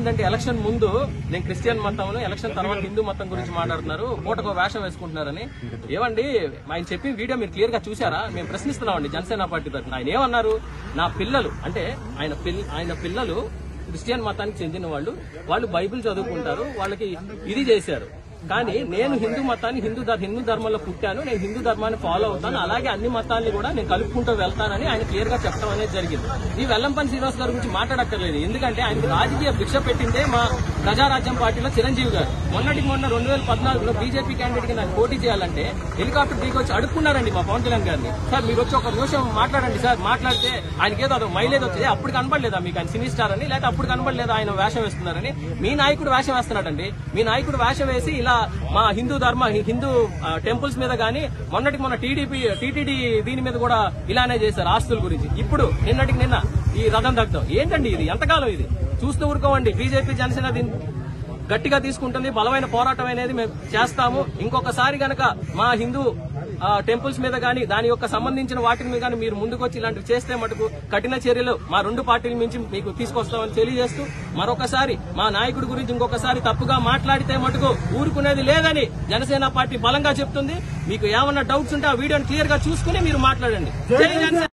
ఏంటంటే ఎలక్షన్ ముందు నేను క్రిస్టియన్ మతంలో ఎలక్షన్ తర్వాత హిందూ మతం గురించి మాట్లాడుతున్నారు పూటకో వేషం వేసుకుంటున్నారని ఏమండి ఆయన చెప్పిన వీడియో మీరు క్లియర్ గా చూసారా మేము ప్రశ్నిస్తున్నామండి జనసేన పార్టీ తరఫున ఆయన ఏమన్నారు నా పిల్లలు అంటే ఆయన పిల్ల ఆయన పిల్లలు క్రిస్టియన్ మతానికి చెందిన వాళ్ళు వాళ్ళు బైబిల్ చదువుకుంటారు వాళ్ళకి ఇది చేశారు కానీ నేను హిందూ మతాన్ని హిందూ ధర్- హిందూ ధర్మంలో పుట్టాను నేను హిందూ ధర్మాన్ని ఫాలో అవుతాను అలాగే అన్ని మతాల్ని కూడా నేను కలుపుకుంటూ వెళ్తానని ఆయన క్లియర్ గా చెప్పడం అనేది జరిగింది ఈ వెల్లంపల్లి శ్రీనివాస్ గారి గురించి మాట్లాడక్కర్లేదు ఎందుకంటే ఆయనకి రాజకీయ భిక్ష పెట్టిందే మా ప్రజారాజ్యం పార్టీలో చిరంజీవి గారు మొన్నటికి మొన్న రెండు వేల పద్నాలుగులో బీజేపీ క్యాండిడేట్ కి నాకు పోటీ చేయాలంటే హెలికాప్టర్ దిగి వచ్చి అడుక్కున్నారండి మా పవన్ కళ్యాణ్ గారిని సార్ మీరు వచ్చి ఒక నిమిషం మాట్లాడండి సార్ మాట్లాడితే ఆయనకి ఏదో అదో మైలేజ్ వచ్చేది అప్పుడు కనబడలేదా మీకు ఆయన సినీ స్టార్ అని లేకపోతే అప్పుడు కనబడలేదా ఆయన వేషం వేస్తున్నారని మీ నాయకుడు వేషం వేస్తున్నాడండి మీ నాయకుడు వేషం వేసి ఇలా మా హిందూ ధర్మ హిందూ ఆ, టెంపుల్స్ మీద గానీ మొన్నటికి మొన్న టీడీపీ టీటీడీ దీని మీద కూడా ఇలానే చేశారు ఆస్తుల గురించి ఇప్పుడు నిన్నటికి నిన్న ఈ రథం దగ్ధం ఏంటండి ఇది ఎంతకాలం ఇది చూస్తూ ఊరుకోవండి బీజేపీ జనసేన దీన్ని గట్టిగా తీసుకుంటుంది బలమైన పోరాటం అనేది మేము చేస్తాము ఇంకొకసారి గనక మా హిందూ ఆ, టెంపుల్స్ మీద గానీ దాని యొక్క సంబంధించిన వాటి మీద గానీ మీరు ముందుకొచ్చి ఇలాంటివి చేస్తే మటుకు కఠిన చర్యలు మా రెండు పార్టీల నుంచి మీకు తీసుకొస్తామని తెలియజేస్తూ మరొకసారి మా నాయకుడి గురించి ఇంకొకసారి తప్పుగా మాట్లాడితే మటుకు ఊరుకునేది లేదని జనసేన పార్టీ బలంగా చెప్తుంది మీకు ఏమన్నా డౌట్స్ ఉంటే ఆ వీడియోని క్లియర్ గా చూసుకుని మీరు మాట్లాడండి జై జనసేన